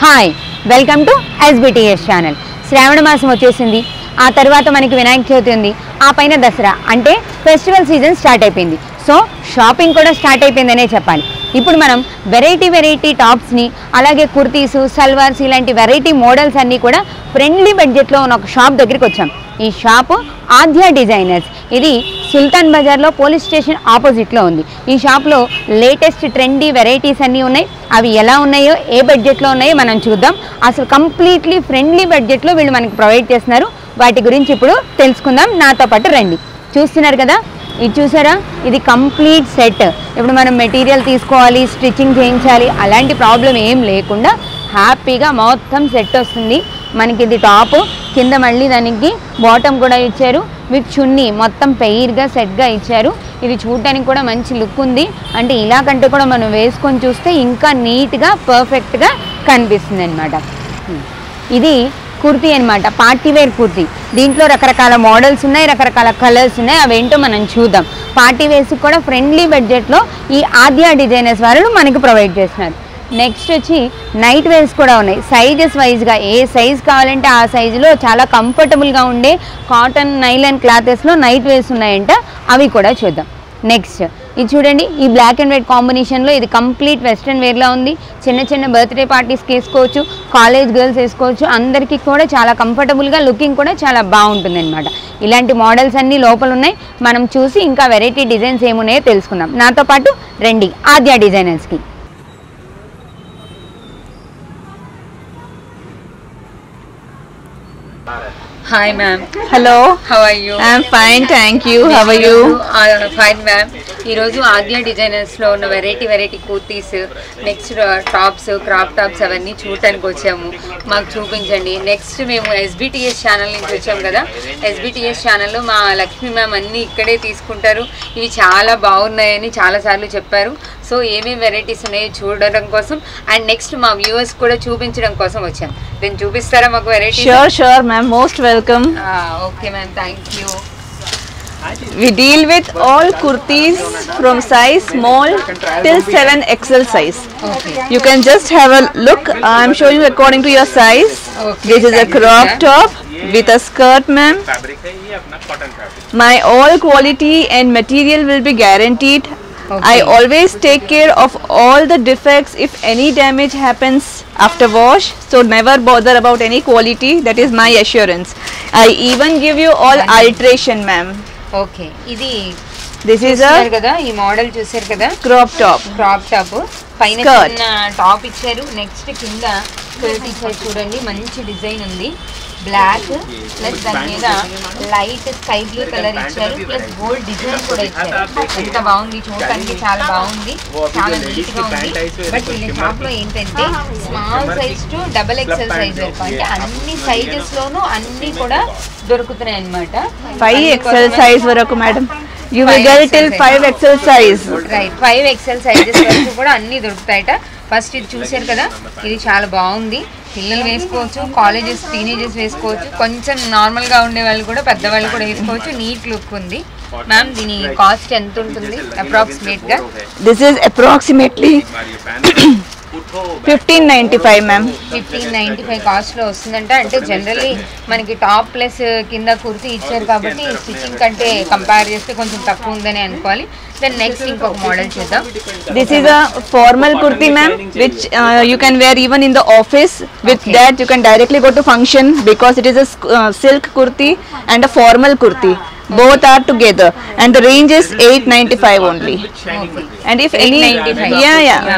Hi welcome to SBTS channel Shravana మాసం వచ్చేసింది ఆ తర్వాత మనకి వినాయక చవితి ఉంది ఆ పైన దసరా అంటే ఫెస్టివల్ సీజన్ స్టార్ట్ అయిపోయింది సో షాపింగ్ కూడా స్టార్ట్ అయిపోయిందనే చెప్పాలి ఇప్పుడు మనం వెరైటీ వెరైటీ టాప్స్ని అలాగే కుర్తీస్ సల్వార్స్ ఇలాంటి వెరైటీ మోడల్స్ అన్నీ కూడా ఫ్రెండ్లీ బడ్జెట్లో ఉన్న ఒక షాప్ దగ్గరికి వచ్చాం ఈ షాపు ఆద్య డిజైనర్స్ ఇది సుల్తాన్ బజార్లో పోలీస్ స్టేషన్ ఆపోజిట్లో ఉంది ఈ షాప్లో లేటెస్ట్ ట్రెండీ వెరైటీస్ అన్నీ ఉన్నాయి అవి ఎలా ఉన్నాయో ఏ బడ్జెట్లో ఉన్నాయో మనం చూద్దాం అసలు కంప్లీట్లీ ఫ్రెండ్లీ బడ్జెట్లో వీళ్ళు మనకి ప్రొవైడ్ చేస్తున్నారు వాటి గురించి ఇప్పుడు తెలుసుకుందాం నాతో పాటు రండి చూస్తున్నారు కదా ఇది చూసారా ఇది కంప్లీట్ సెట్ ఇప్పుడు మనం మెటీరియల్ తీసుకోవాలి స్టిచ్చింగ్ చేయించాలి అలాంటి ప్రాబ్లం ఏం లేకుండా హ్యాపీగా మొత్తం సెట్ వస్తుంది మనకి ఇది టాప్ కింద మళ్ళీ దానికి బాటమ్ కూడా ఇచ్చారు విత్ చున్నీ మొత్తం పెయిర్గా సెట్గా ఇచ్చారు ఇది చూడటానికి కూడా మంచి లుక్ ఉంది అంటే ఇలా కంటే కూడా మనం వేసుకొని చూస్తే ఇంకా నీట్గా పర్ఫెక్ట్గా కనిపిస్తుంది అనమాట ఇది కుర్తీ అన్నమాట పార్టీ వేర్ కుర్తీ దీంట్లో రకరకాల మోడల్స్ ఉన్నాయి రకరకాల కలర్స్ ఉన్నాయి అవేంటో మనం చూద్దాం పార్టీ వేర్స్ కూడా ఫ్రెండ్లీ బడ్జెట్లో ఈ ఆద్య డిజైనర్స్ వాళ్ళు మనకి ప్రొవైడ్ చేస్తున్నారు నెక్స్ట్ వచ్చి నైట్ వేర్స్ కూడా ఉన్నాయి సైజెస్ వైజ్గా ఏ సైజ్ కావాలంటే ఆ సైజులో చాలా కంఫర్టబుల్గా ఉండే కాటన్ నైలన్ క్లాతెస్లో నైట్ వేర్స్ ఉన్నాయంట అవి కూడా చూద్దాం నెక్స్ట్ ఇది చూడండి ఈ బ్లాక్ అండ్ వైట్ కాంబినేషన్లో ఇది కంప్లీట్ వెస్ట్రన్ వేర్లా ఉంది చిన్న చిన్న బర్త్డే పార్టీస్కి వేసుకోవచ్చు కాలేజ్ గర్ల్స్ వేసుకోవచ్చు అందరికీ కూడా చాలా కంఫర్టబుల్గా లుకింగ్ కూడా చాలా బాగుంటుంది అనమాట ఇలాంటి మోడల్స్ అన్నీ లోపల ఉన్నాయి మనం చూసి ఇంకా వెరైటీ డిజైన్స్ ఏమున్నాయో తెలుసుకుందాం నాతో పాటు రండి ఆద్య డిజైనర్స్కి hi ma'am Hello, how are you I'm fine, thank you. How are you? Fine ma'am ఈరోజు ఆద్య డిజైనర్స్ లో ఉన్న variety variety kurtis next tops crop tops అవన్నీ చూడటానికి వచ్చాము మాకు చూపించండి నెక్స్ట్ మేము ఎస్బిటిఎస్ ఛానల్ నుంచి వచ్చాము కదా ఎస్బిటిఎస్ ఛానల్లో మా లక్ష్మీ మ్యామ్ అన్నీ ఇక్కడే తీసుకుంటారు ఇవి చాలా బాగున్నాయని చాలాసార్లు చెప్పారు సో ఏమేమి వెరైటీస్ ఉన్నాయో చూడడం కోసం అండ్ నెక్స్ట్ మా వ్యూవర్స్ కూడా చూపించడం కోసం వచ్చాం దీన్ని చూపిస్తారా మాకు variety Sure, sure, ma'am. Most welcome. Okay ma'am thank you We deal with all kurtis from size small till 7XL size. Okay You can just have a look. I'm showing you according to your size. Okay, This is a thank you, crop ma'am. top with a skirt, ma'am. Fabric है ये अपना cotton fabric My all quality and material will be guaranteed. I Okay. always take care of all the defects if any damage happens after wash. So never bother about any quality. That is my assurance. I even give you all alteration, ma'am. Okay ఇది This is చూస్తున్నారు a కదా ఈ model చూసారు కదా crop top. Crop top పైన Skirt. చిన్న top ఇచ్చారు next కింద స్కర్ట్ ఇచ్చారు చూడండి మంచి డిజైన్ ఉంది బ్లాక్ ప్లస్ దాని మీద లైట్ స్కై బ్లూ కలర్ ఇచ్చారు ప్లస్ గోల్డ్ డిజైన్ కూడా ఇచ్చారు ఎంత బాగుంది చూడటానికి చాలా బాగుంది చాలా నీట్ గా ఉంది బట్ వీళ్ళ షాప్ లో ఏంటంటే small size to double XL size వరకు అంటే అన్ని సైజెస్ లోనూ అన్ని కూడా దొరుకుతున్నాయి అనమాట 5XL size వరకు madam. You will get it till 5XL size. Right five XL sizes వరకు కూడా అన్ని దొరుకుతాయట ఫస్ట్ ఇది చూశారు కదా ఇది చాలా బాగుంది పిల్లలు వేసుకోవచ్చు కాలేజెస్ టీనేజెస్ వేసుకోవచ్చు కొంచెం నార్మల్ గా ఉండే వాళ్ళు కూడా పెద్దవాళ్ళు కూడా వేసుకోవచ్చు నీట్ లుక్ ఉంది మ్యామ్ దీని కాస్ట్ ఎంత ఉంటుంది అప్రాక్సిమేట్ గా This is approximately हमारी ये पैन उठो 1595 ma'am. Fifteen ninety five cost లో వస్తుందంట అంటే జనరల్లీ మనకి టాప్ ప్లస్ కింద కుర్తీ ఇచ్చారు కాబట్టి స్టిచ్చింగ్ కంటే కంపేర్ చేస్తే కొంచెం తక్కువ ఉందని అనుకోవాలి దెన్ నెక్స్ట్ ఇంకొక మోడల్ చూద్దాం This is a formal kurti, ma'am, which uh, you can wear even in the office. With Okay. that, you can directly go to function because it is a sk- uh, silk kurti and a formal kurti. Both are together, and the range is 895 only. And if any, yeah, yeah,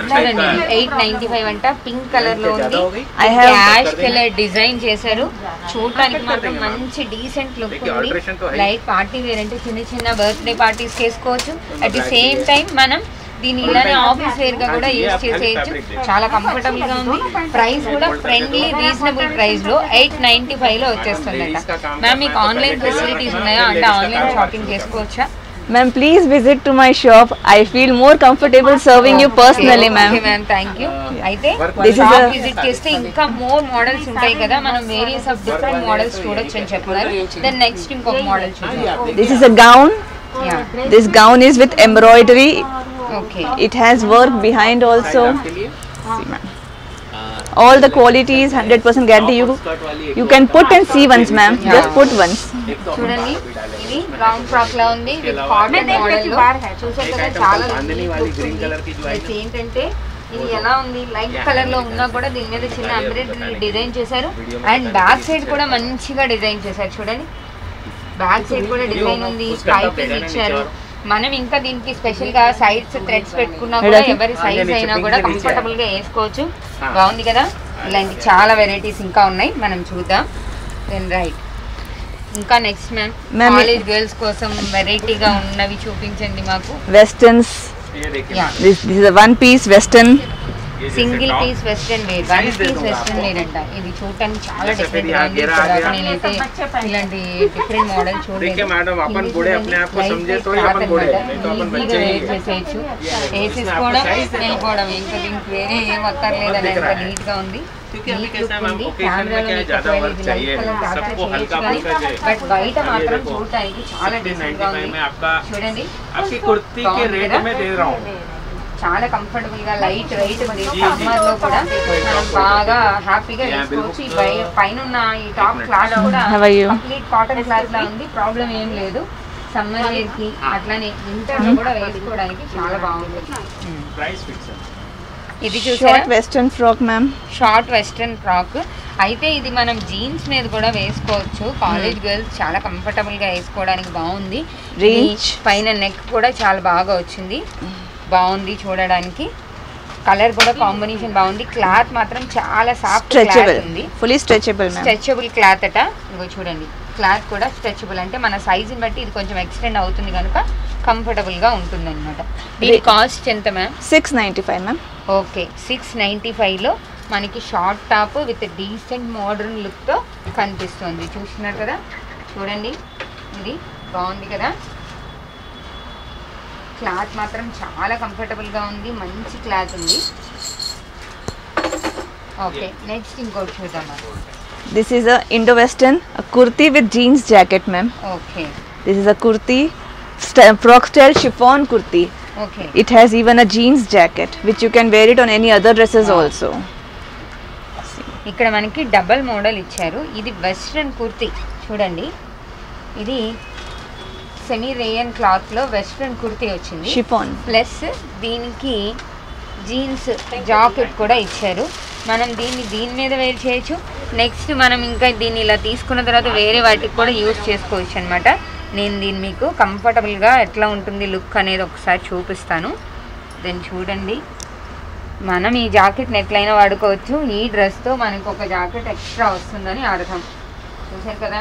eight ninety five అంట pink colour లో ఉంది I have- ash colour design చేశారు చూడటానికి మాత్రం మంచి decent look देखिए, ఉంది alteration तो है। లైక్ పార్టీ వేర్ అంటే చిన్న చిన్న బర్త్డే పార్టీస్ వేసుకోవచ్చు అట్ ది సేమ్ టైం మనం దీన్ని ఇలానే ఆఫీస్ వేర్ గా కూడా యూజ్ చేసేయచ్చు చాలా కంఫర్టబుల్ గా ఉంది ప్రైస్ కూడా ఫ్రెండ్లీ రీజనబుల్ ప్రైస్ లో ఎయిట్ నైన్టీ ఫైవ్ లో వచ్చేస్తుందంట మ్యామ్ మీకు ఆన్లైన్ ఫెసిలిటీస్ ఉన్నాయా అంటే ఆన్లైన్ షాపింగ్ చేసుకోవచ్చా ma'am, please visit to my shop. I feel more comfortable serving you personally, ma'am. Ma'am thank you అయితే This is shop a- visit చేస్తే ఇంకా మోర్ మోడల్స్ ఉంటాయి కదా మనం వేరియస్ ఆఫ్ డిఫరెంట్ మోడల్స్ చూడొచ్చు అని చెప్తున్నారు దెన్ నెక్స్ట్ ఇంకొక మోడల్ చూద్దాం This is a gown. Yeah This gown is with embroidery. Okay It has work behind also. See, ma'am. all the qualities 100% guarantee you you can put and see once ma'am just put once చూడండి ఇది round frock లా ఉంది with cotton model లో చూసారు కదా చాలా चांदनी वाली green colour की जो है Plus ఏంటంటే ఇది ఎలా ఉంది లైట్ కలర్ లో ఉన్నా కూడా దీని మీద చిన్న ఎంబ్రాయిడరీ డిజైన్ చేశారు అండ్ బ్యాక్ సైడ్ కూడా మంచిగా డిజైన్ చేశారు చూడండి బ్యాక్ సైడ్ కూడా డిజైన్ ఉంది పైపింగ్ ఇచ్చారు మనం ఇంకా దీనికి స్పెషల్ గా సైడ్స్ థ్రెడ్స్ పెట్టుకున్నా కూడా ఎవరి సైజ్ అయినా కూడా కంఫర్టబుల్ గా వేసుకోవచ్చు బాగుంది కదా ఇలాంటి చాలా వెరైటీస్ ఇంకా ఉన్నాయి మనం చూద్దాం దెన్ రైట్ ఇంకా next ma'am Ma'am, college girls కోసం వెరైటీగా ఉన్నవి చూపించండి మాకు westerns ये देखिए yeah this, this is a one piece western ये जैसे single top, piece western wear one Size दे పీస్ दूंगा వెస్ట్రన్ आपको। వేర్ అంట ఇది చూడటానికి చాలా जैसे డిఫరెంట్ फिर గా यहाँ ఉంది घेरा ఇప్పటిదాకా गया। నేనైతే ఇలాంటి డిఫరెంట్ మోడల్ చూడలేదు देखिए मैडम, अपन ఇది बूढ़े చూడండి, अपने आप को light समझे weight तो ही cloth अपन बूढ़े, అన్నమాట. नहीं तो अपन ఈజీగా बच्चे ही వేర్ हैं। చేసేయచ్చు इसमें వేసేసుకోవడం आपको size दे दो। వెళ్ళిపోవడం ఇంకా దీనికి వేరే ఏం అక్కర్లేదు అని दिख ఎంత रहा है। నీట్ గా ఉంది क्योंकि अभी Neat कैसा है look मैम, ఉంది. occasion में కెమెరాలో क्या है, మీకు ज्यादा ఒకవేళ work ఇది चाहिए, light colour capture सबको చేయొచ్చు हल्का కానీ, फुल्का चाहिए। బట్ బయట ये మాత్రం देखो, చూడటానికి చాలా 1695 డిఫరెంట్ గా ఉంది में आपका చూడండి आपकी कुर्ती के बाउंड रेट करा? में दे रहा हूँ చాలా కంఫర్టబుల్ గా లైట్ వెయిట్ ఉంది జీ, సమ్మర్ లో కూడా మనం బాగా హ్యాపీగా యా, వేసుకోవచ్చు ఈ బిల్కుల్. పై- పైన ఉన్న ఈ టాప్ క్లాత్ కూడా How are you? Complete cotton cloth లా ఉంది ప్రాబ్లం ఏం లేదు సమ్మర్ వేర్ కి అట్లానే వింటర్ లో కూడా వేసుకోవడానికి చాలా బాగుంది प्राइस फिक्स है ఇది చూసారా short western frock ma'am short western frock అయితే ఇది మనం జీన్స్ మీద కూడా వేసుకోవచ్చు కాలేజ్ గర్ల్స్ చాలా కంఫర్టబుల్ గా వేసుకోవడానికి బాగుంది ఇది Range. పైన నెక్ కూడా చాలా బాగా వచ్చింది బాగుంది చూడడానికి కలర్ కూడా కాంబినేషన్ బాగుంది క్లాత్ మాత్రం చాలా సాఫ్ట్ క్లాత్ stretchable ఉంది fully stretchable ma'am stretchable cloth అట ఇదిగో చూడండి క్లాత్ కూడా స్ట్రెచబుల్ అంటే మన సైజుని బట్టి ఇది కొంచెం ఎక్స్టెండ్ అవుతుంది కనుక కంఫర్టబుల్ గా ఉంటుంది అనమాట దీని కాస్ట్ ఎంత ma'am 695 ma'am okay six ninety ఫైవ్లో మనకి short top with decent modern లుక్తో కనిపిస్తుంది చూస్తున్నారు కదా చూడండి ఇది బాగుంది కదా క్లాత్ మాత్రం చాలా కంఫర్టబుల్గా ఉంది మంచి క్లాత్ ఉంది ఓకే నెక్స్ట్ ఇంకోటి చూద్దాం this is a indo western a kurti with jeans jacket ma'am okay this is a kurti st- frock style chiffon kurti okay it has even a jeans jacket which you can wear it on any other dresses Wow. also ఇక్కడ మనకి double model ఇచ్చారు ఇది western kurti చూడండి ఇది semi rayon క్లాత్లో western kurti వచ్చింది chiffon plus దీనికి jeans jacket కూడా ఇచ్చారు మనం దీన్ని దీని మీద వేర్ చేయొచ్చు నెక్స్ట్ మనం ఇంకా దీన్ని ఇలా తీసుకున్న తర్వాత వేరే వాటికి కూడా యూజ్ చేసుకోవచ్చు అనమాట నేను దీన్ని మీకు కంఫర్టబుల్గా ఎట్లా ఉంటుంది లుక్ అనేది ఒకసారి చూపిస్తాను దెన్ చూడండి మనం ఈ జాకెట్ని ఎట్లయినా వాడుకోవచ్చు ఈ డ్రెస్తో మనకు ఒక జాకెట్ ఎక్స్ట్రా వస్తుందని అర్థం చూసారు కదా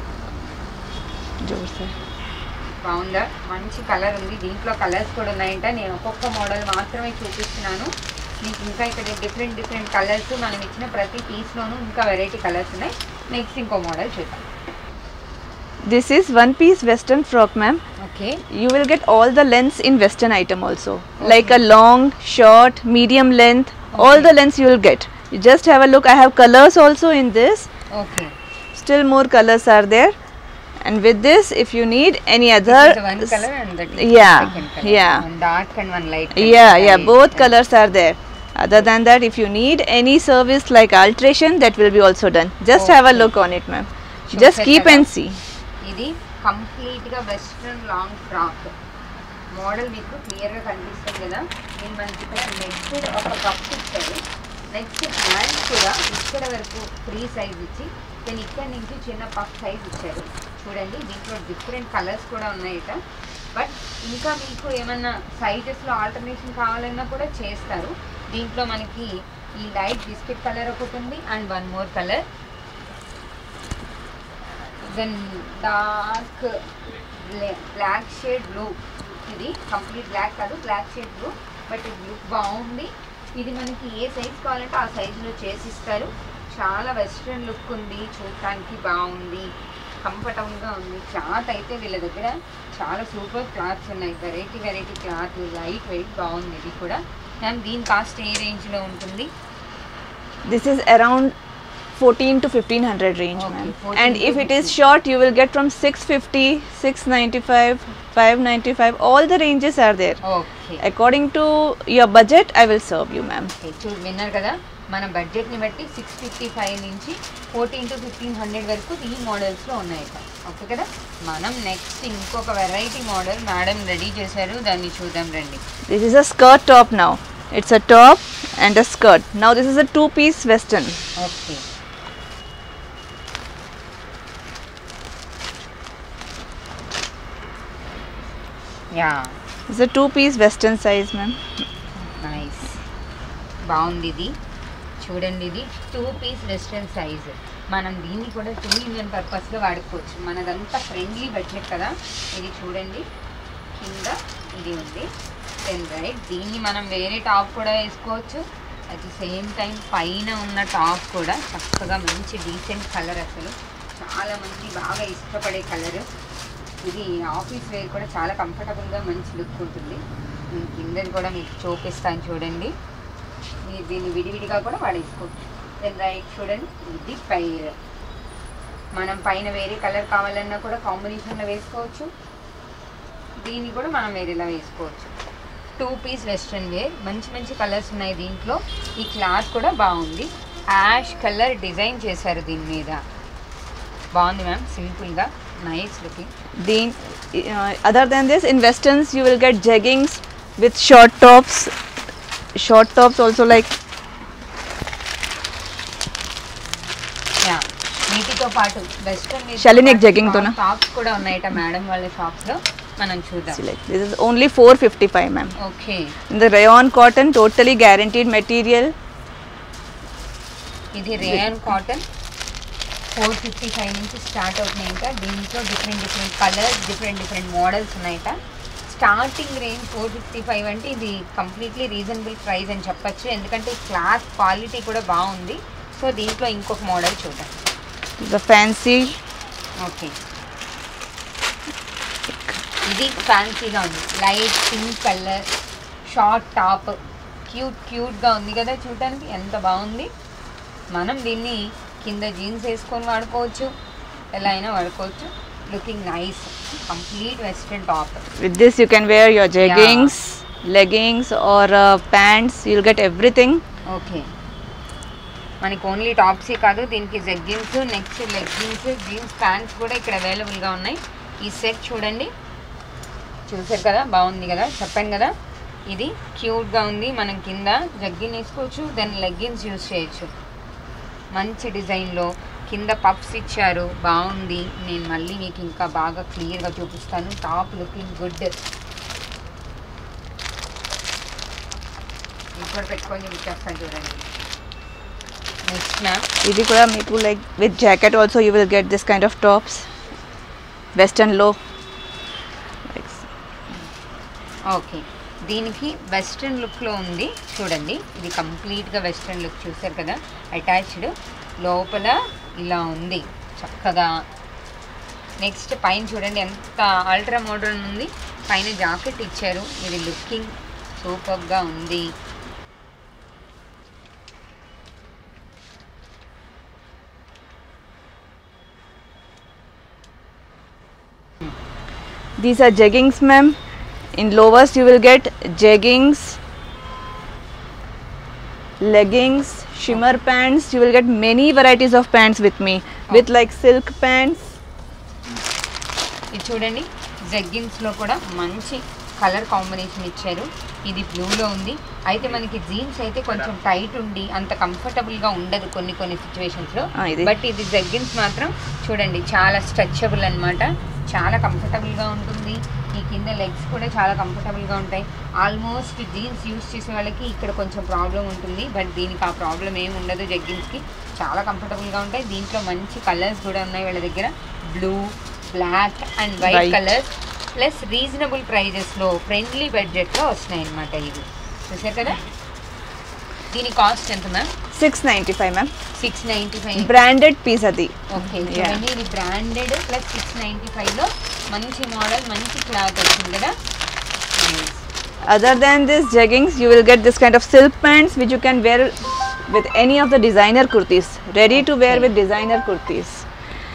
जोर से బాగుందా మంచి కలర్ ఉంది దీంట్లో కలర్స్ కూడా ఉన్నాయంట నేను ఒక్కొక్క మోడల్ మాత్రమే చూపిస్తున్నాను మీకు ఇంకా ఇక్కడ డిఫరెంట్ డిఫరెంట్ కలర్స్ మనం ఇచ్చిన ప్రతి పీస్లోనూ ఇంకా వెరైటీ కలర్స్ ఉన్నాయి నెక్స్ట్ ఇంకో మోడల్ చూద్దాం this is one piece western frock ma'am okay you will get all the lengths in western item also like a long short medium length all the lengths you will get you just have a look i have colors also in this okay still more colors are there and with this if you need any other one colour and that yeah, yeah. Dark and one light yeah yeah both colors are there other than that if you need any service like alteration that will be also done just have a Okay. look on it ma'am just Sure, keep sir. and see ఇది కంప్లీట్గా western long frock model మీకు క్లియర్గా కనిపిస్తుంది కదా నేను మనకి ఇక్కడ next ఒక కప్ ఇచ్చారు నెక్స్ట్ హ్యాండ్ కూడా ఇక్కడ వరకు ఫ్రీ సైజ్ ఇచ్చి నేను ఇక్కడ నుంచి చిన్న పఫ్ సైజ్ ఇచ్చారు చూడండి దీంట్లో డిఫరెంట్ కలర్స్ కూడా ఉన్నాయట బట్ ఇంకా మీకు ఏమన్నా సైజెస్లో ఆల్టర్నేషన్ కావాలన్నా కూడా చేస్తారు దీంట్లో మనకి ఈ లైట్ బిస్కెట్ కలర్ ఒకటి ఉంది and one more colour then dark black shade blue ఇది కంప్లీట్ బ్లాక్ కాదు బ్లాక్ షేడ్ బ్లూ బట్ ఇది లుక్ బాగుంది ఇది మనకి ఏ సైజ్ కావాలంటే ఆ సైజులో చేసిస్తారు చాలా వెస్ట్రన్ లుక్ ఉంది చూడటానికి బాగుంది కంఫర్టబుల్గా ఉంది క్లాత్ అయితే వీళ్ళ దగ్గర చాలా సూపర్ క్లాత్స్ ఉన్నాయి variety variety cloth light weight బాగుంది ఇది కూడా మ్యామ్ దీని కాస్ట్ ఏ రేంజ్లో ఉంటుంది this is around 14 to 1500 range Okay, ma'am 14 and to if it is 15. short you will get from 650 695 595 all the ranges are there okay according to your budget i will serve you ma'am okay చూ విన్నారు కదా మన బడ్జెట్ని బట్టి six fifty five నుంచి fourteen to fifteen hundred వరకు ఈ మోడల్స్లో ఉన్నాయి ఓకే కదా మనం నెక్స్ట్ ఇంకొక వెరైటీ మోడల్ మేడం రెడీ చేశారు దాన్ని చూద్దాం రండి This is a skirt top now. It's a top and a skirt. Now this is a two-piece western. Okay yeah It's a two-piece western size, ma'am. Nice బాగుంది ఇది చూడండి ఇది two piece western size మనం దీన్ని కూడా two Indian పర్పస్లో వాడుకోవచ్చు మనదంతా friendly budget కదా ఇది చూడండి కింద ఇది ఉంది దెన్ రైట్ దీన్ని మనం వేరే టాప్ కూడా వేసుకోవచ్చు అట్ ది సేమ్ టైం పైన ఉన్న టాప్ కూడా చక్కగా మంచి డీసెంట్ కలర్ అసలు చాలా మంది బాగా ఇష్టపడే కలర్ ఇది ఆఫీస్ వేర్ కూడా చాలా కంఫర్టబుల్గా మంచి లుక్ ఉంటుంది నేను కిందది కూడా మీకు చూపిస్తాను చూడండి మీరు దీన్ని విడివిడిగా కూడా వాడేసుకోవచ్చు దెన్ రైట్ చూడండి ఇది పైర్ మనం పైన వేరే కలర్ కావాలన్నా కూడా కాంబినేషన్లో వేసుకోవచ్చు దీన్ని కూడా మనం వేరేలా వేసుకోవచ్చు టూ పీస్ వెస్ట్రన్ వేర్ మంచి మంచి కలర్స్ ఉన్నాయి దీంట్లో ఈ క్లాత్ కూడా బాగుంది యాష్ కలర్ డిజైన్ చేశారు దీని మీద బాగుంది మ్యామ్ సింపుల్గా nice looking Then, uh, other than this, in westerns you will get jeggings with short tops. Short tops also like yeah వీటితో పాటు వెస్ట్రన్ Shalinik jegging తోనా? టాప్స్ కూడా ఉన్నాయట మేడం వాళ్ళ షాప్స్ లో మనం చూద్దాం see, like this is only 455, ma'am. Okay In the rayon cotton, totally guaranteed material. ఇది rayon cotton four fifty five నుంచి స్టార్ట్ అవుతున్నాయంట దీంట్లో different different colours different different models ఉన్నాయట starting range four fifty five అంటే ఇది completely reasonable price అని చెప్పొచ్చు ఎందుకంటే క్లాత్ క్వాలిటీ కూడా బాగుంది సో దీంట్లో ఇంకొక మోడల్ చూద్దాం The fancy ఓకే ఇది ఫ్యాన్సీగా ఉంది light pink colour short top cute క్యూట్గా ఉంది కదా చూడటానికి ఎంత బాగుంది మనం దీన్ని కింద జీన్స్ వేసుకొని వాడుకోవచ్చు ఎలా అయినా వాడుకోవచ్చు looking nice complete western top with this you can wear your jeggings, leggings or uh, pants. You'll get everything. Okay మనకి ఓన్లీ టాప్సే కాదు దీనికి jeggings next leggings jeans pants కూడా ఇక్కడ అవైలబుల్గా ఉన్నాయి ఈ సెట్ చూడండి చూసారు కదా బాగుంది కదా చెప్పాను కదా ఇది క్యూట్గా ఉంది మనం కింద జగ్గిన్ వేసుకోవచ్చు దెన్ లెగ్గిన్స్ యూస్ చేయొచ్చు మంచి డిజైన్లో కింద పఫ్స్ ఇచ్చారు బాగుంది నేను మళ్ళీ మీకు ఇంకా బాగా క్లియర్గా చూపిస్తాను టాప్ లుకింగ్ గుడ్ ఇప్పుడు పెట్టుకొని చూపించేస్తాను చూడండి నెక్స్ట్ మ్యామ్ ఇది కూడా మీకు like with jacket also you will get this kind of tops. Western low. Like, okay దీనికి వెస్ట్రన్ లుక్లో ఉంది చూడండి ఇది కంప్లీట్గా వెస్ట్రన్ లుక్ చూసారు కదా అటాచ్డ్ లోపల ఇలా ఉంది చక్కగా నెక్స్ట్ పైన చూడండి ఎంత అల్ట్రా మోడర్న్ ఉంది పైన జాకెట్ ఇచ్చారు ఇది లుకింగ్ సూపర్గా ఉంది These are jeggings, ma'am. In lowest, you will get jeggings, leggings, shimmer pants. You will get many varieties of pants with me, with like silk pants. ఇది చూడండి జగ్గిన్స్లో కూడా మంచి కలర్ కాంబినేషన్ ఇచ్చారు ఇది బ్లూలో ఉంది అయితే మనకి జీన్స్ అయితే కొంచెం టైట్ ఉండి అంత కంఫర్టబుల్గా ఉండదు కొన్ని కొన్ని సిచ్యువేషన్స్లో ఆ, ఇది. బట్ ఇది జగ్గిన్స్ మాత్రం చూడండి చాలా స్ట్రెచబుల్ అన్నమాట చాలా కంఫర్టబుల్గా ఉంటుంది ఈ కింద లెగ్స్ కూడా చాలా కంఫర్టబుల్గా ఉంటాయి ఆల్మోస్ట్ జీన్స్ యూస్ చేసే వాళ్ళకి ఇక్కడ కొంచెం ప్రాబ్లం ఉంటుంది బట్ దీనికి ఆ ప్రాబ్లం ఏమి ఉండదు జగ్గిన్స్కి చాలా కంఫర్టబుల్గా ఉంటాయి దీంట్లో మంచి కలర్స్ కూడా ఉన్నాయి వాళ్ళ దగ్గర blue black and white White. Colours plus reasonable ప్రైజెస్లో ఫ్రెండ్లీ బడ్జెట్లో వస్తున్నాయి అనమాట ఇవి చూసారు కదా దీని కాస్ట్ ఎంత ma'am 695, ma'am. Six ninety five Branded piece adi. Okay Yeah. చూడండి ఇది బ్రాండెడ్ ప్లస్ సిక్స్ నైంటీ ఫైవ్లో మంచి మోడల్ మంచి క్లాత్ వచ్చింది కదా Nice. Other than this jeggings, you will get this kind of silk pants which you can wear with any of the designer kurtis. Ready to wear Okay. with designer kurtis.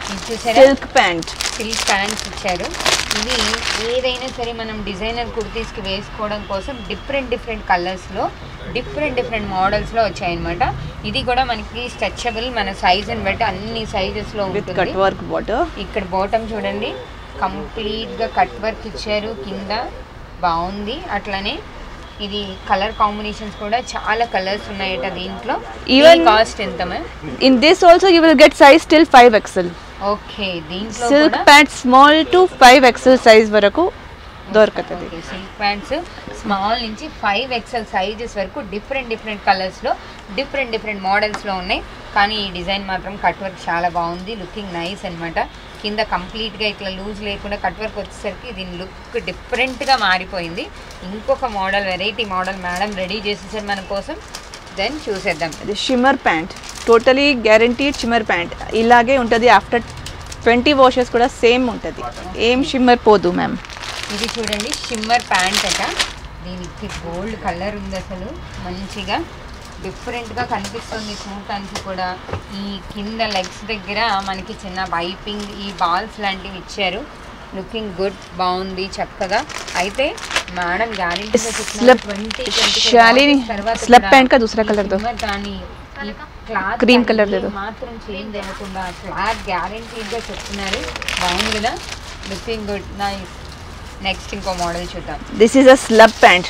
ఇది చూసారా silk pant. Silk pants ఇచ్చారు ఇవి ఏదైనా సరే మనం designer కుర్తీస్కి వేసుకోవడం కోసం డిఫరెంట్ డిఫరెంట్ కలర్స్లో డిఫరెంట్ డిఫరెంట్ మోడల్స్లో వచ్చాయన్నమాట ఇది కూడా మనకి స్ట్రెచబుల్ మన సైజుని బట్టి అన్ని సైజెస్లో with ఉంటుంది cut work border. ఇక్కడ బాటమ్ చూడండి కంప్లీట్గా కట్ వర్క్ ఇచ్చారు కింద బాగుంది అట్లనే ఇది కలర్ కాంబినేషన్స్ కూడా చాలా కలర్స్ ఉన్నాయట దీంట్లో Even- కాస్ట్ ఎంత ma'am In this also you will get size till 5XL. Okay దీంట్లో Silk కూడా pant small to 5XL size వరకు దొరుకుతుంది సిల్క్ ప్యాంట్స్ స్మాల్ నుంచి ఫైవ్ ఎక్సెల్ సైజెస్ వరకు డిఫరెంట్ డిఫరెంట్ కలర్స్లో డిఫరెంట్ డిఫరెంట్ మోడల్స్లో ఉన్నాయి కానీ ఈ డిజైన్ మాత్రం కట్ వర్క్ చాలా బాగుంది లుకింగ్ నైస్ అన్నమాట కింద కంప్లీట్గా ఇట్లా లూజ్ లేకుండా కట్ వర్క్ వచ్చేసరికి దీని లుక్ డిఫరెంట్గా మారిపోయింది ఇంకొక model variety model madam ready చేసేసారు మన కోసం దెన్ చూసేద్దాం ఇది shimmer pant totally guaranteed shimmer pant ఇలాగే ఉంటుంది ఆఫ్టర్ ట్వంటీ వాషెస్ కూడా సేమ్ ఉంటుంది ఏం షిమ్మర్ పోదు మ్యామ్ ఇది చూడండి షిమ్మర్ ప్యాంట్ అట దీనికి గోల్డ్ కలర్ ఉంది అసలు మంచిగా డిఫరెంట్గా కనిపిస్తుంది చూడటానికి కూడా ఈ కింద లెగ్స్ దగ్గర మనకి చిన్న వైపింగ్ ఈ బాల్స్ లాంటివి ఇచ్చారు లుకింగ్ గుడ్ బాగుంది చక్కగా అయితే మేడం గ్యారెంటీగా Slip- శాలిని, slip pant का दूसरा colour दो. కానీ ఈ క్లాత్ Cream కానీ colour दे दो. మాత్రం చేంజ్ అవ్వకుండా క్లాత్ గ్యారెంటీగా చెప్తున్నారు బాగుంది కదా లుకింగ్ గుడ్ నైస్ నెక్స్ట్ ఇంకో మోడల్ చూద్దాం this is a slub pant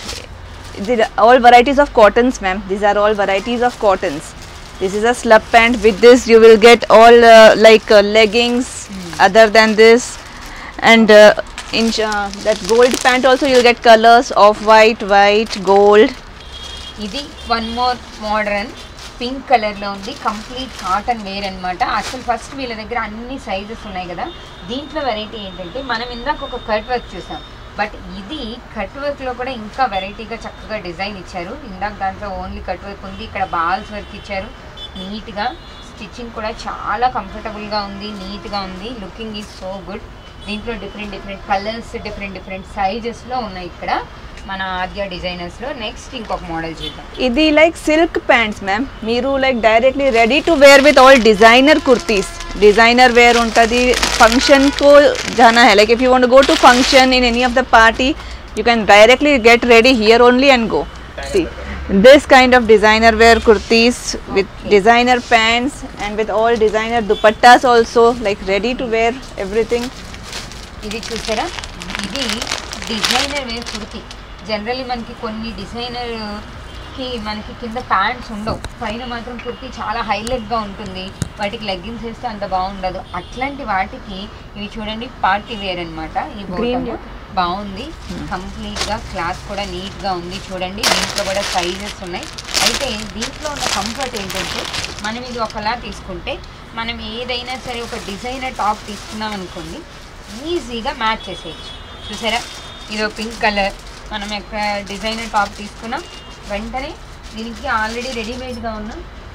all varieties of cottons ma'am these are all varieties of cottons this is a slub pant with this you will get all uh, like uh, leggings other than this and uh, in uh, that gold pant also you'll get colors of white white gold ఇది one more modern pink కలర్లో ఉంది complete cotton wear అన్నమాట అసలు first వీళ్ళ దగ్గర అన్ని sizes ఉన్నాయి కదా దీంట్లో వెరైటీ ఏంటంటే మనం ఇందాక ఒక కట్ వర్క్ చూసాం బట్ ఇది కట్ వర్క్లో కూడా ఇంకా వెరైటీగా చక్కగా డిజైన్ ఇచ్చారు ఇందాక దాంట్లో ఓన్లీ కట్ వర్క్ ఉంది ఇక్కడ బాల్స్ వర్క్ ఇచ్చారు నీట్గా స్టిచ్చింగ్ కూడా చాలా కంఫర్టబుల్గా ఉంది నీట్గా ఉంది లుకింగ్ ఈజ్ సో గుడ్ దీంట్లో different different colours different different సైజెస్లో ఉన్నాయి ఇక్కడ మన ఆద్య డిజైనర్స్లో నెక్స్ట్ ఇంకొక మోడల్ చూద్దాం ఇది లైక్ సిల్క్ ప్యాంట్స్ మ్యామ్ మీరు like directly ready to wear with all designer kurtis designer wear ఉంటుంది ఫంక్షన్కు జానా హై like if you want go to function in any of the party you can directly get ready here only and go see this kind of designer wear kurtis with designer pants and with all designer dupattas also like ready to wear everything ఇది చూసారా ఇది designer wear kurti generally మనకి కొన్ని designer కి మనకి కింద pants ఉండవు పైన మాత్రం కుర్తి చాలా హైలైట్గా ఉంటుంది వాటికి లెగ్గిన్స్ వేస్తే అంత బాగుండదు అట్లాంటి వాటికి ఇవి చూడండి పార్టీ వేర్ అన్నమాట ఈ Green బోటము బాగుంది కంప్లీట్గా క్లాత్ కూడా నీట్గా ఉంది చూడండి దీంట్లో కూడా సైజెస్ ఉన్నాయి అయితే దీంట్లో ఉన్న కంఫర్ట్ ఏంటంటే మనం ఇది ఒకలా తీసుకుంటే మనం ఏదైనా సరే ఒక డిజైనర్ టాప్ తీసుకున్నాం అనుకోండి ఈజీగా మ్యాచ్ చేసేయచ్చు చూసారా ఇది పింక్ కలర్ మనం ఎక్కడ డిజైనర్ టాప్ తీసుకున్నాం వెంటనే దీనికి ఆల్రెడీ రెడీమేడ్గా ఉన్న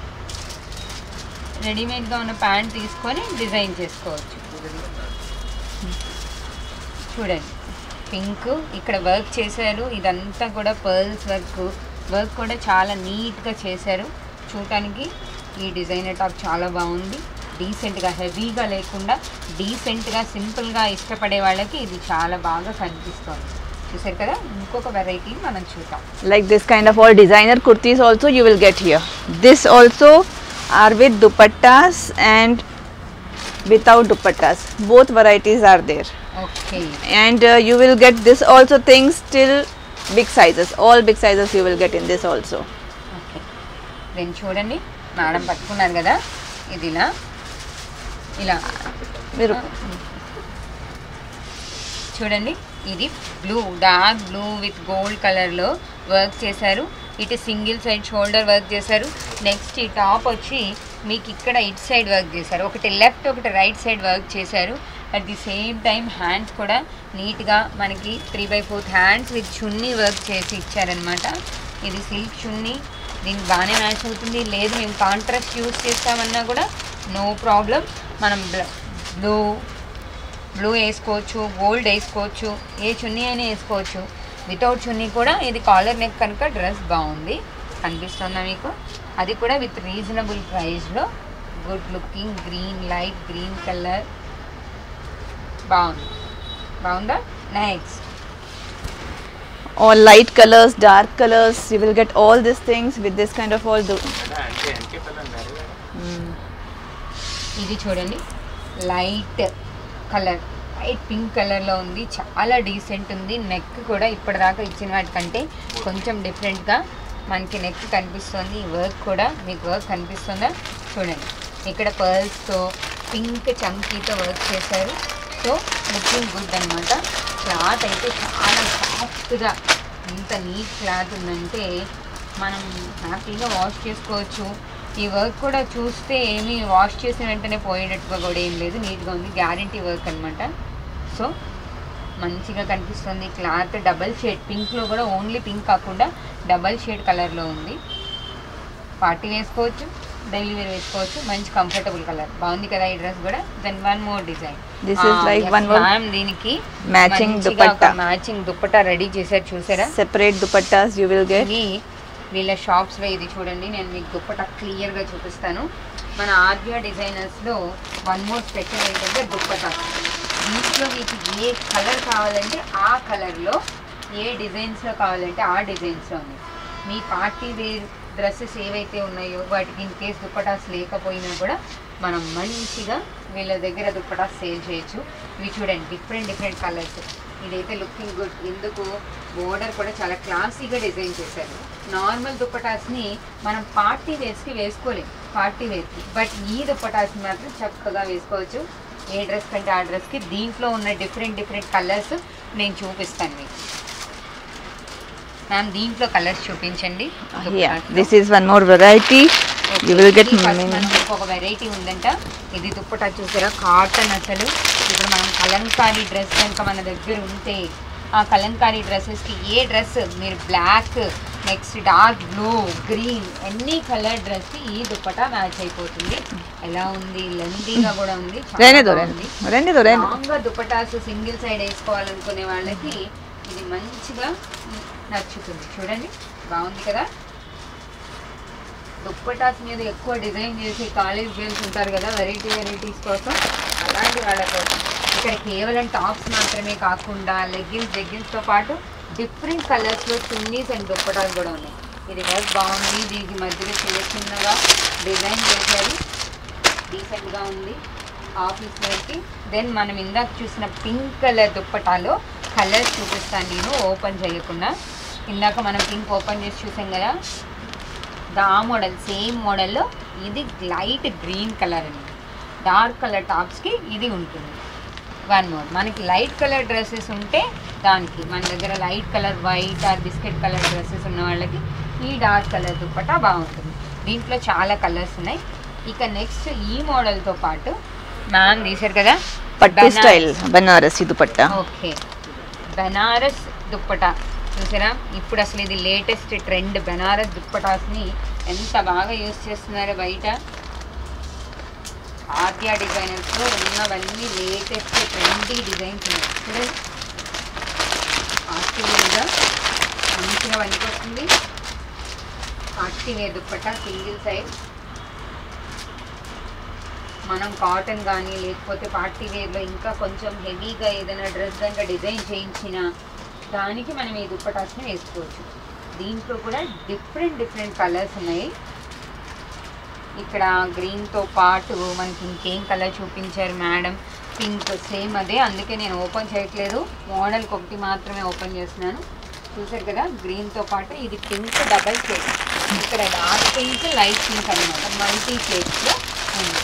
రెడీమేడ్గా ఉన్న ప్యాంట్ తీసుకొని డిజైన్ చేసుకోవచ్చు చూడండి పింక్ ఇక్కడ వర్క్ చేశారు ఇదంతా కూడా పర్ల్స్ వర్క్ వర్క్ కూడా చాలా నీట్గా చేశారు చూడటానికి ఈ డిజైనర్ టాప్ చాలా బాగుంది డీసెంట్గా హెవీగా లేకుండా డీసెంట్గా సింపుల్గా ఇష్టపడే వాళ్ళకి ఇది చాలా బాగా కనిపిస్తుంది చూసారు కదా ఇంకొక వెరైటీ మనం చూద్దాం like this kind of all designer kurtis also you will get here this also are with dupattas and without dupattas both varieties are there okay and uh, you will get this also things till big sizes all big sizes you will get in this also okay then చూడండి madam పట్టుకున్నారు కదా ఇది ఇలా ఇలా మీరు చూడండి ఇది blue dark blue with gold కలర్లో వర్క్ చేశారు ఇటు సింగిల్ సైడ్ షోల్డర్ వర్క్ చేశారు నెక్స్ట్ ఈ టాప్ వచ్చి మీకు ఇక్కడ ఇట్ సైడ్ వర్క్ చేశారు ఒకటి లెఫ్ట్ ఒకటి రైట్ సైడ్ వర్క్ చేశారు at the same time hands కూడా నీట్గా మనకి three by fourth hands with chunni work చేసి ఇచ్చారనమాట ఇది సిల్క్ చున్నీ దీనికి బాగానే మ్యాచ్ అవుతుంది లేదు మేము కాంట్రాస్ట్ యూస్ చేస్తామన్నా కూడా నో ప్రాబ్లం మనం బ్లూ బ్లూ వేసుకోవచ్చు గోల్డ్ వేసుకోవచ్చు ఏ చున్నీ అయినా వేసుకోవచ్చు వితౌట్ చున్నీ కూడా ఇది కాలర్ నెక్ కనుక డ్రెస్ బాగుంది కనిపిస్తుందా మీకు అది కూడా విత్ రీజనబుల్ ప్రైస్లో good looking green light green colour బాగుంది బాగుందా next all light colors dark colors you will get all these things with this kind of all the అంటే ఎన్కే పిల్లలు ఉన్నారు ఇది చూడండి లైట్ కలర్ లైట్ పింక్ కలర్లో ఉంది చాలా డీసెంట్ ఉంది నెక్ కూడా ఇప్పటిదాకా ఇచ్చిన వాటికంటే కొంచెం డిఫరెంట్గా మనకి నెక్ కనిపిస్తుంది ఈ వర్క్ కూడా మీకు వర్క్ కనిపిస్తుందా చూడండి ఇక్కడ పర్ల్స్తో పింక్ చంకీతో వర్క్ చేశారు సో లుకింగ్ గుడ్ అనమాట క్లాత్ అయితే చాలా సాఫ్ట్గా ఎంత నీట్ క్లాత్ ఉందంటే మనం హ్యాపీగా వాష్ చేసుకోవచ్చు ఈ వర్క్ కూడా చూస్తే ఏమీ వాష్ చేసిన వెంటనే పోయేటట్టుగా కూడా ఏం లేదు నీట్గా ఉంది గ్యారంటీ వర్క్ అనమాట సో మంచిగా కనిపిస్తుంది క్లాత్ డబల్ షేడ్ పింక్లో కూడా ఓన్లీ పింక్ కాకుండా డబల్ షేడ్ కలర్లో ఉంది పార్టీ వేసుకోవచ్చు డైలీ వేర్ వేసుకోవచ్చు మంచి కంఫర్టబుల్ కలర్ బాగుంది కదా ఈ డ్రెస్ కూడా then one more design This is like one more దీనికి matching dupatta. Matching dupatta ready చేశారు చూసారా separate dupattas you will get ఇది వీళ్ళ షాప్స్లో ఇది చూడండి నేను మీకు దుప్పట క్లియర్గా చూపిస్తాను మన ఆద్య డిజైనర్స్లో వన్ మోర్ స్పెషల్ ఏంటంటే దుప్పట దీంట్లో మీకు ఏ కలర్ కావాలంటే ఆ కలర్లో ఏ డిజైన్స్లో కావాలంటే ఆ డిజైన్స్లో ఉంది మీ పార్టీ వేర్ డ్రెస్సెస్ ఏవైతే ఉన్నాయో వాటికి ఇన్ కేస్ దుప్పటాస్ లేకపోయినా కూడా మనం మంచిగా వీళ్ళ దగ్గర దుప్పటాస్ సేల్ చేయొచ్చు ఇవి చూడండి డిఫరెంట్ డిఫరెంట్ కలర్స్ ఇదైతే లుకింగ్ గుడ్ ఎందుకు బోర్డర్ కూడా చాలా క్లాసీగా డిజైన్ చేశారు నార్మల్ దుప్పటాస్ని మనం పార్టీ వేర్స్కి వేసుకోలేం పార్టీ వేర్కి బట్ ఈ దుప్పటాస్ని మాత్రం చక్కగా వేసుకోవచ్చు ఏ డ్రెస్ కంటే ఆ డ్రెస్కి దీంట్లో ఉన్న డిఫరెంట్ డిఫరెంట్ కలర్స్ నేను చూపిస్తాను మీకు మ్యామ్ దీంట్లో కలర్స్ చూపించండి yeah దుప్పటాస్లో. this is one more variety you will get ఇది first many మనకి ఒక వెరైటీ ఉందంట ఇది దుప్పటా చూసారా కాటన్ అసలు ఇప్పుడు మనం కలంకారీ డ్రెస్ కనుక మన దగ్గర ఉంటే ఆ కలంకారీ డ్రెస్సెస్కి ఏ డ్రెస్ మీరు black next dark blue green ఎన్ని కలర్ డ్రెస్కి ఈ దుప్పటా మ్యాచ్ అయిపోతుంది ఎలా ఉంది లెందీగా కూడా ఉంది చాలా रहने दो బాగుంది. रहने रहने दो रहने दो లాంగ్గా దుపటాస్ సింగిల్ సైడ్ వేసుకోవాలనుకునే వాళ్ళకి ఇది మంచిగా నచ్చుతుంది చూడండి బాగుంది కదా దుప్పటాస్ మీద ఎక్కువ డిజైన్ చేసి కాలేజ్ గర్ల్స్ ఉంటారు కదా వెరైటీ వెరైటీస్ కోసం అలాంటి వాళ్ళ కోసం ఇక్కడ కేవలం టాప్స్ మాత్రమే కాకుండా లెగ్గిన్స్ లెగ్గిన్స్తో పాటు డిఫరెంట్ కలర్స్లో చున్నీస్ అండ్ దుప్పటాలు కూడా ఉన్నాయి ఇది వర్క్ బాగుంది దీనికి మధ్యలో చిన్న చిన్నగా డిజైన్ చేశారు డీసెంట్గా ఉంది ఆఫీస్ వేర్కి దెన్ మనం ఇందాక చూసిన పింక్ కలర్ దుప్పటాలో కలర్స్ చూపిస్తాను నేను ఓపెన్ చేయకుండా ఇందాక మనం పింక్ ఓపెన్ చేసి చూసాం కదా దా మోడల్ సేమ్ మోడల్లో ఇది లైట్ గ్రీన్ కలర్ అండి డార్క్ కలర్ టాప్స్కి ఇది ఉంటుంది వన్ మోర్ మనకి లైట్ కలర్ డ్రెస్సెస్ ఉంటే దానికి మన దగ్గర light colour white or biscuit colour dresses ఉన్న వాళ్ళకి ఈ డార్క్ కలర్ దుప్పటా బాగుంటుంది దీంట్లో చాలా కలర్స్ ఉన్నాయి ఇక నెక్స్ట్ ఈ మోడల్తో పాటు మ్యామ్ తీశారు కదా పట్టు బనారస్. స్టైల్ బనారసి దుపట్టా ఓకే బనారస్ దుప్పటా చూసారా ఇప్పుడు అసలు ఇది లేటెస్ట్ ట్రెండ్ బనారస్ దుప్పటాస్ని ఎంత బాగా యూస్ చేస్తున్నారు బయట ఆద్య డిజైనర్స్లో ఉన్నవన్నీ లేటెస్ట్ ట్రెండీ డిజైన్స్ ఉన్నాయి చూడండి ఆర్టివేర్గా మంచిగా వస్తుంది ఆర్టివేర్ దుప్పటా సింగిల్ సైజ్ మనం కాటన్ కానీ లేకపోతే పార్టీ వేర్లో ఇంకా కొంచెం హెవీగా ఏదైనా డ్రెస్ కనుక డిజైన్ చేయించిన దానికి మనం ఈ దుప్పటాస్ని వేసుకోవచ్చు దీంట్లో కూడా డిఫరెంట్ డిఫరెంట్ కలర్స్ ఉన్నాయి ఇక్కడ గ్రీన్తో పాటు మనకి ఇంకేం కలర్ చూపించారు మేడం పింక్ సేమ్ అదే అందుకే నేను ఓపెన్ చేయట్లేదు మోడల్కి ఒకటి మాత్రమే ఓపెన్ చేస్తున్నాను చూసారు కదా గ్రీన్తో పాటు ఇది పింక్ డబల్ షేడ్ ఇక్కడ డార్క్ పింక్ లైట్ పింక్ అనమాట మల్టీ షేడ్స్లో ఉంది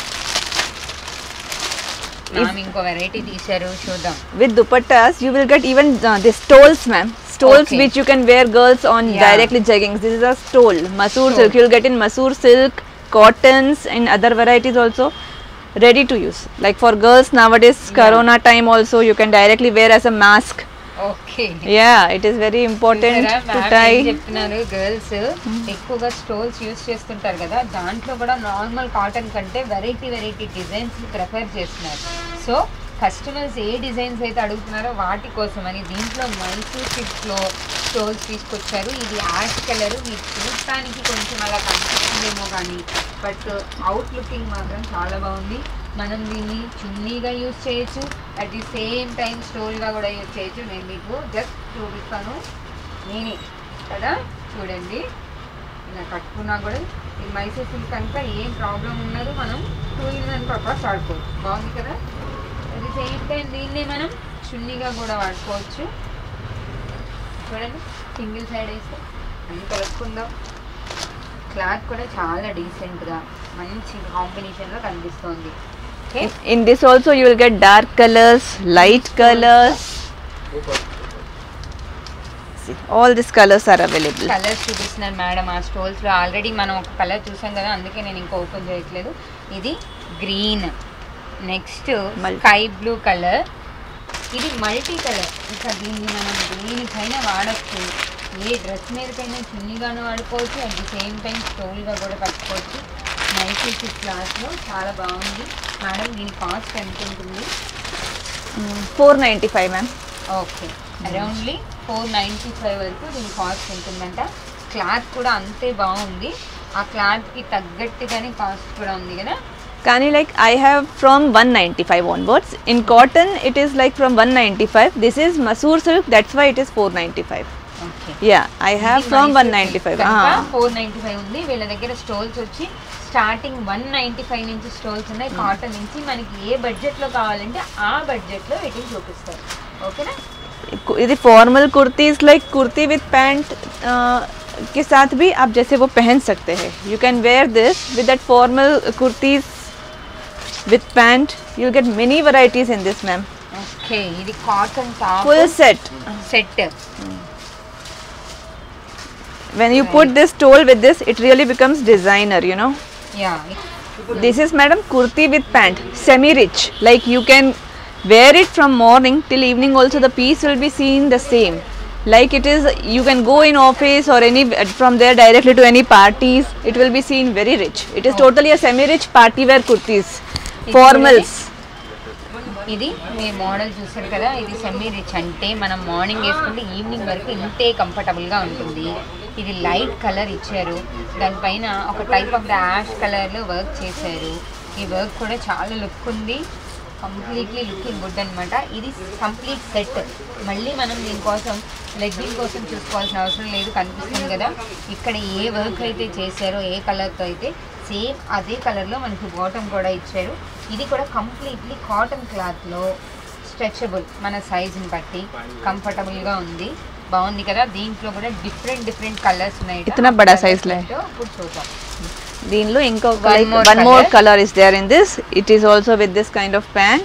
మ్యామ్ ఇంకో వెరైటీ తీశారు చూద్దాం with dupattas you will get even uh, the stoles ma'am stoles Okay. which you can wear girls on Yeah. directly jeggings this is a stole masoor Stole. silk you'll get in masoor silk cottons and other varieties also ready to use like for girls nowadays corona time also you can directly wear as a mask okay yeah it is very important to tie చెప్తున్నారు girls ఎక్కువగా stoles use చేస్తుంటారు కదా దాంట్లో కూడా normal cotton కంటే variety variety designs prefer చేస్తున్నారు so customers ఏ designs అయితే అడుగుతున్నారో వాటి కోసం అని దీంట్లో మైసూర్ సిల్క్లో స్టోల్స్ తీసుకొచ్చారు ఇది యాష్ కలర్ మీకు చూడటానికి కొంచెం అలా కనిపిస్తుందేమో కానీ బట్ అవుట్ లుకింగ్ మాత్రం చాలా బాగుంది మనం దీన్ని చున్నీగా యూజ్ చేయొచ్చు అట్ ది సేమ్ టైం స్టోల్గా కూడా యూజ్ చేయొచ్చు నేను మీకు జస్ట్ చూపిస్తాను నేనే కదా చూడండి ఇలా కట్టుకున్నా కూడా ఈ మైసూర్ సిల్క్ కనుక ఏం ప్రాబ్లం ఉండదు మనం టూ ఇన్ వన్ పర్పస్ వాడుకోవచ్చు బాగుంది కదా అట్ ది సేమ్ టైం దీన్నే మనం చున్నీగా కూడా వాడుకోవచ్చు చూడండి సింగిల్ సైడ్ వేస్తే అన్ని కలుపుకుందాం క్లాత్ కూడా చాలా డీసెంట్గా మంచి కాంబినేషన్లో కనిపిస్తుంది okay In, in this also you will get dark colors, light colors. See, all these colors are available. Colours చూపిస్తున్నారు మేడం ఆ స్టోల్స్లో ఆల్రెడీ మనం ఒక కలర్ చూసాం కదా అందుకే నేను ఇంకా ఓపెన్ చేయట్లేదు ఇది green next Multi. Sky blue colour ఇది మల్టీ కలర్ ఇంకా దీన్ని మనం దేనికైనా వాడచ్చు ఏ డ్రెస్ మీదకైనా చున్నీగాను వాడుకోవచ్చు అట్ ది సేమ్ టైం స్టోల్గా కూడా కట్టుకోవచ్చు నైటీ సిక్స్ క్లాస్లో చాలా బాగుంది మేడం దీని కాస్ట్ ఎంత ఉంటుంది Mm, 495 ma'am. Okay aroundly four ninety five వరకు దీని కాస్ట్ ఉంటుందంట క్లాత్ కూడా అంతే బాగుంది ఆ క్లాత్కి తగ్గట్టుగానే కాస్ట్ కూడా ఉంది కదా Kani like I have from 195 onwards. In cotton it is like from 195. This is Masoor silk that's why it is 495. Okay Yeah, I have from 195. Ah. Four ninety five ఉంది వీళ్ళ దగ్గర స్టోల్స్ వచ్చి starting one ninety five నుంచి stoles ఉన్నాయి cotton నుంచి మనకి ఏ బడ్జెట్లో కావాలంటే ఆ బడ్జెట్లో వీటిని చూపిస్తారు ఓకేనా यदि formal kurtis like kurti with pant के साथ भी आप जैसे वो पहन सकते हैं you can wear this with that formal kurtis with pant you get many varieties in this ma'am okay ఇది cotton top full set set when you put this stole with this it really becomes designer you know yeah this is madam kurti with pant semi rich like you can wear it from morning till evening also the piece will be seen the same like it is you can go in office or any from there directly to any parties it will be seen very rich it is totally a semi rich party wear kurtis formals ఇది మీ model చూసారు కదా ఇది semi rich అంటే మనం morning వేసుకుంటే evening వరకు ఇంతే కంఫర్టబుల్గా ఉంటుంది ఇది లైట్ కలర్ ఇచ్చారు దానిపైన ఒక టైప్ ఆఫ్ యాష్ కలర్లో వర్క్ చేశారు ఈ వర్క్ కూడా చాలా లుక్ ఉంది కంప్లీట్లీ లుకింగ్ గుడ్ అనమాట ఇది కంప్లీట్ సెట్ మళ్ళీ మనం దీనికోసం లెగ్గింగ్ కోసం చూసుకోవాల్సిన అవసరం లేదు కనిపిస్తుంది కదా ఇక్కడ ఏ వర్క్ అయితే చేశారో ఏ కలర్తో అయితే సేమ్ అదే కలర్లో మనకి బాటమ్ కూడా ఇచ్చారు ఇది కూడా కంప్లీట్లీ కాటన్ క్లాత్లో స్ట్రెచబుల్ మన సైజుని బట్టి కంఫర్టబుల్గా ఉంది బాగుంది కదా దీంట్లో కూడా డిఫరెంట్ డిఫరెంట్ కలర్స్ ఉన్నాయి ఇతనా బడా size లో హై. ఇప్పుడు చూద్దాం దీనిలో ఇంకొక One like more one more colour. color is there in this it is also with this kind of pant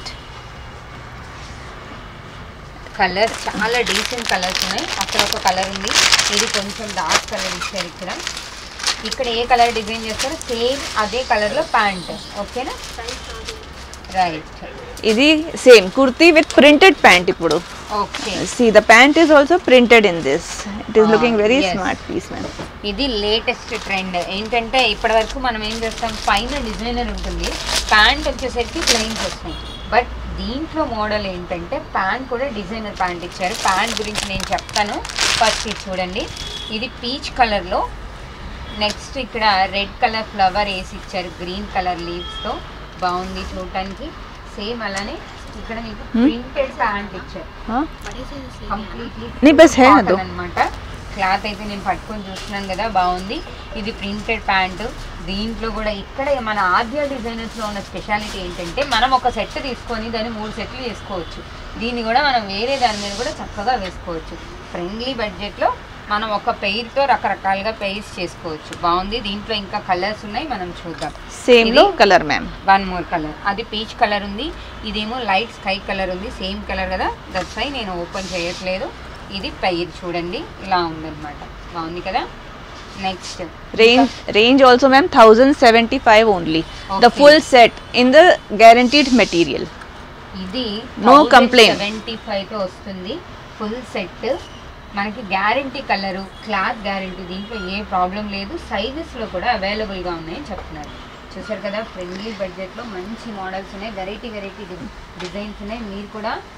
colour చాలా డీసెంట్ కలర్స్ ఉన్నాయి అక్కడ ఒక కలర్ ఉంది ఇది కొంచెం డార్క్ కలర్ ఇచ్చారు ఇక్కడ ఇక్కడ ఏ కలర్ డిజైన్ చేస్తారో సేమ్ అదే కలర్లో ప్యాంట్ ఓకేనా రైట్ ఇది same kurti with printed pant ఇప్పుడు okay See, the pant is also printed in this. It is Ah, looking very yes. smart piece, man. ఇది లేటెస్ట్ ట్రెండ్ ఏంటంటే ఇప్పటివరకు మనం ఏం చేస్తాం పైన డిజైనర్ ఉంటుంది ప్యాంట్ వచ్చేసరికి ప్లెయిన్స్ వస్తాయి బట్ దీంట్లో మోడల్ ఏంటంటే ప్యాంట్ కూడా డిజైనర్ ప్యాంట్ ఇచ్చారు ప్యాంట్ గురించి నేను చెప్తాను ఫస్ట్ ఇది చూడండి ఇది పీచ్ కలర్లో నెక్స్ట్ ఇక్కడ రెడ్ కలర్ ఫ్లవర్ వేసి ఇచ్చారు గ్రీన్ కలర్ లీవ్స్తో బాగుంది చూడటానికి సేమ్ అలానే ఇక్కడ మీకు ప్రింటెడ్ ప్యాంట్ ఇచ్చారు Huh? కంప్లీట్లీ नहीं बस है ना दो అనమాట క్లాత్ అయితే నేను పట్టుకొని చూస్తున్నాను కదా బాగుంది ఇది ప్రింటెడ్ ప్యాంట్ దీంట్లో కూడా ఇక్కడ మన ఆద్య డిజైనర్స్లో ఉన్న స్పెషాలిటీ ఏంటంటే మనం ఒక సెట్ తీసుకొని దాన్ని మూడు సెట్లు వేసుకోవచ్చు దీన్ని కూడా మనం వేరే దాని మీద కూడా చక్కగా వేసుకోవచ్చు ఫ్రెండ్లీ బడ్జెట్లో మనం ఒక పెయిర్తో రకరకాలుగా పెయిర్స్ చేసుకోవచ్చు బాగుంది దీంట్లో ఇంకా కలర్స్ ఉన్నాయి మనం చూద్దాం सेम ఇది- लो colour ma'am one more colour అది పీచ్ కలర్ ఉంది ఇదేమో లైట్ స్కై కలర్ ఉంది సేమ్ కలర్ కదా దట్స్ వై నేను ఓపెన్ చేయట్లేదు ఇది పైర్ చూడండి ఇలా ఉందన్నమాట బాగుంది కదా next range range also ma'am 1075 only the Okay. full set in the guaranteed material ఇది No complaint. సెవెంటీ ఫైవ్తో వస్తుంది ఫుల్ సెట్ మనకి గ్యారంటీ కలరు క్లాత్ గ్యారంటీ దీంట్లో ఏ ప్రాబ్లం లేదు సైజెస్లో కూడా అవైలబుల్గా ఉన్నాయని చెప్తున్నారు చూసారు కదా ఫ్రెండ్లీ బడ్జెట్లో మంచి మోడల్స్ ఉన్నాయి వెరైటీ వెరైటీ డిజైన్స్ ఉన్నాయి మీరు కూడా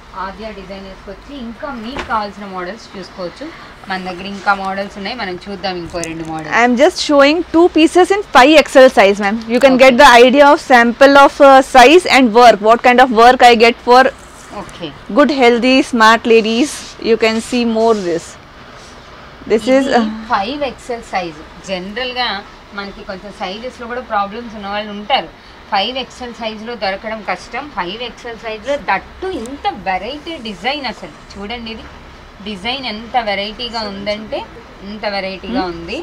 ఆద్య డిజైనర్స్కి వచ్చి ఇంకా మీకు కావాల్సిన మోడల్స్ చూసుకోవచ్చు మన దగ్గర ఇంకా మోడల్స్ ఉన్నాయి మనం చూద్దాం ఇంకో రెండు models I am just showing two pieces in 5XL size, ma'am. You can get the idea of sample of uh, size and work. What kind of work I get for okay good, healthy, smart ladies. You can see more this. This is uh, five XL size జనరల్గా మనకి కొంచెం సైజెస్లో కూడా problems ఉన్న వాళ్ళు ఉంటారు five XL సైజులో దొరకడం కష్టం ఫైవ్ ఎక్సెల్ సైజులో దట్టు ఇంత వెరైటీ డిజైన్ అసలు చూడండి ఇది డిజైన్ ఎంత వెరైటీగా ఉందంటే ఇంత వెరైటీగా ఉంది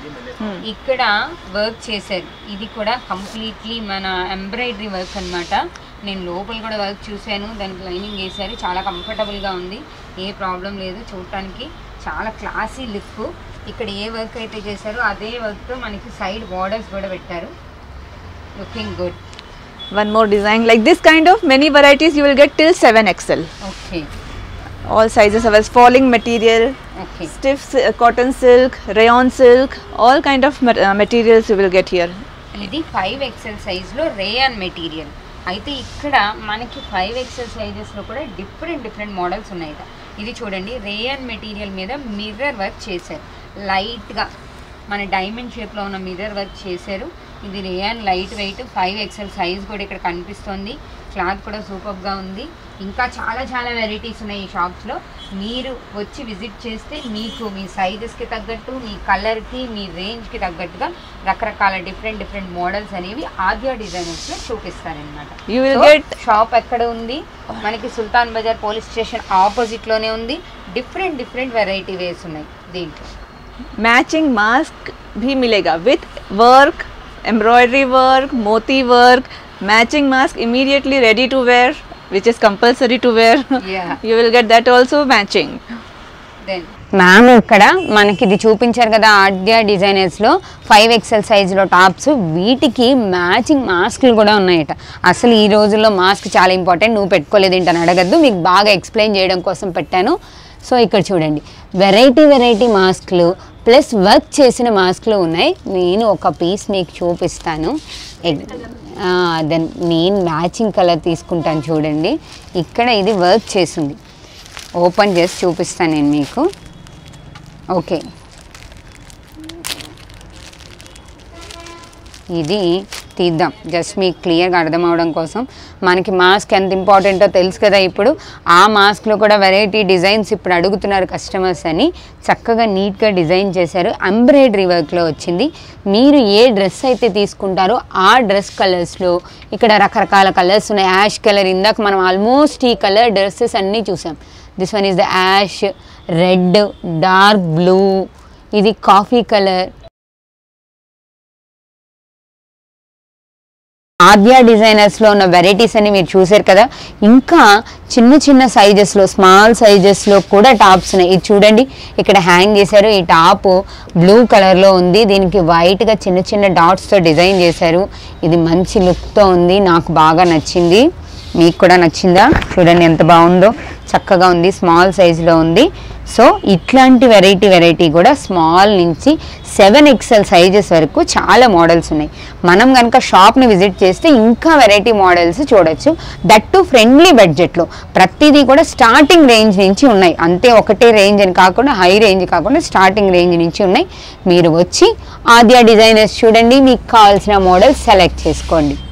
ఇక్కడ వర్క్ చేశారు ఇది కూడా కంప్లీట్లీ మన ఎంబ్రాయిడరీ వర్క్ అన్నమాట నేను లోపల కూడా వర్క్ చూశాను దానికి లైనింగ్ వేశారు చాలా కంఫర్టబుల్గా ఉంది ఏ ప్రాబ్లం లేదు చూడటానికి చాలా క్లాసీ లుక్ ఇక్కడ ఏ వర్క్ అయితే చేశారో అదే వర్క్తో మనకి సైడ్ బార్డర్స్ కూడా పెట్టారు looking good one more design. Like this kind of many varieties you will get till 7XL. Okay All sizes of as falling material, okay stiff si- uh, cotton silk, rayon silk, all kind of ma- uh, materials you will get here. ఇది five XL సైజ్లో rayon material అయితే ఇక్కడ మనకి five XL సైజెస్లో కూడా different different models ఉన్నాయి ఇది చూడండి rayon material మీద మిర్రర్ వర్క్ చేశారు లైట్గా మన డైమండ్ షేప్లో ఉన్న మిర్రర్ వర్క్ చేశారు ఇది rayon light weight five XL size కూడా ఇక్కడ కనిపిస్తుంది క్లాత్ కూడా సూపర్గా ఉంది ఇంకా చాలా చాలా వెరైటీస్ ఉన్నాయి ఈ షాప్స్లో మీరు వచ్చి విజిట్ చేస్తే మీకు మీ సైజెస్కి తగ్గట్టు మీ కలర్కి మీ రేంజ్కి తగ్గట్టుగా రకరకాల డిఫరెంట్ డిఫరెంట్ మోడల్స్ అనేవి ఆద్య డిజైనర్స్లో చూపిస్తారనమాట You will get షాప్ ఎక్కడ ఉంది మనకి సుల్తాన్ బజార్ పోలీస్ స్టేషన్ ఆపోజిట్లోనే ఉంది డిఫరెంట్ డిఫరెంట్ వెరైటీ వేస్ ఉన్నాయి దీంట్లో मैचिंग मास्क भी मिलेगा विथ वर्क एम्ब्रॉयडरी वर्क मोती work matching mask immediately ready to wear which is compulsory to wear Yeah. you will get that also matching then ma'am ఇక్కడ మనకి ఇది చూపించారు కదా ఆద్య డిజైనర్స్లో ఫైవ్ ఎక్సెల్ సైజులో టాప్స్ వీటికి మ్యాచింగ్ మాస్క్లు కూడా ఉన్నాయట అసలు ఈ రోజుల్లో మాస్క్ చాలా ఇంపార్టెంట్ నువ్వు పెట్టుకోలేదు ఏంటని అడగద్దు మీకు బాగా ఎక్స్ప్లెయిన్ చేయడం కోసం పెట్టాను సో ఇక్కడ చూడండి వెరైటీ వెరైటీ మాస్క్లు ప్లస్ వర్క్ చేసిన మాస్క్లు ఉన్నాయి నేను ఒక పీస్ మీకు చూపిస్తాను దెన్ నేను మ్యాచింగ్ కలర్ తీసుకుంటాను చూడండి ఇక్కడ ఇది వర్క్ చేసింది ఓపెన్ చేసి చూపిస్తాను నేను మీకు ఓకే ఇది తీద్దాం జస్ట్ మీకు క్లియర్గా అర్థం అవడం కోసం మనకి మాస్క్ ఎంత ఇంపార్టెంటో తెలుసు కదా ఇప్పుడు ఆ మాస్క్లో కూడా వెరైటీ డిజైన్స్ ఇప్పుడు అడుగుతున్నారు కస్టమర్స్ అని చక్కగా నీట్గా డిజైన్ చేశారు ఎంబ్రాయిడరీ వర్క్లో వచ్చింది మీరు ఏ డ్రెస్ అయితే తీసుకుంటారో ఆ డ్రెస్ కలర్స్లో ఇక్కడ రకరకాల కలర్స్ ఉన్నాయి యాష్ కలర్ ఇందాక మనం ఆల్మోస్ట్ ఈ కలర్ డ్రెస్సెస్ అన్నీ చూసాం this one is the ash red dark blue ఇది కాఫీ కలర్ ఆద్య డిజైనర్స్లో ఉన్న వెరైటీస్ అన్ని మీరు చూసారు కదా ఇంకా చిన్న చిన్న సైజెస్లో స్మాల్ సైజెస్లో కూడా టాప్స్ ఉన్నాయి ఇది చూడండి ఇక్కడ హ్యాంగ్ చేశారు ఈ టాప్ బ్లూ కలర్లో ఉంది దీనికి వైట్గా చిన్న చిన్న డాట్స్తో డిజైన్ చేశారు ఇది మంచి లుక్తో ఉంది నాకు బాగా నచ్చింది మీకు కూడా నచ్చిందా చూడండి ఎంత బాగుందో చక్కగా ఉంది స్మాల్ సైజులో ఉంది సో ఇట్లాంటి వెరైటీ వెరైటీ కూడా స్మాల్ నుంచి సెవెన్ ఎక్సెల్ సైజెస్ వరకు చాలా మోడల్స్ ఉన్నాయి మనం కనుక షాప్ని విజిట్ చేస్తే ఇంకా వెరైటీ మోడల్స్ చూడొచ్చు దట్ టు ఫ్రెండ్లీ బడ్జెట్లో ప్రతిదీ కూడా స్టార్టింగ్ రేంజ్ నుంచి ఉన్నాయి అంతే ఒకటే రేంజ్ అని కాకుండా హై రేంజ్ కాకుండా స్టార్టింగ్ రేంజ్ నుంచి ఉన్నాయి మీరు వచ్చి ఆద్య డిజైనర్స్ చూడండి మీకు కావాల్సిన మోడల్ సెలెక్ట్ చేసుకోండి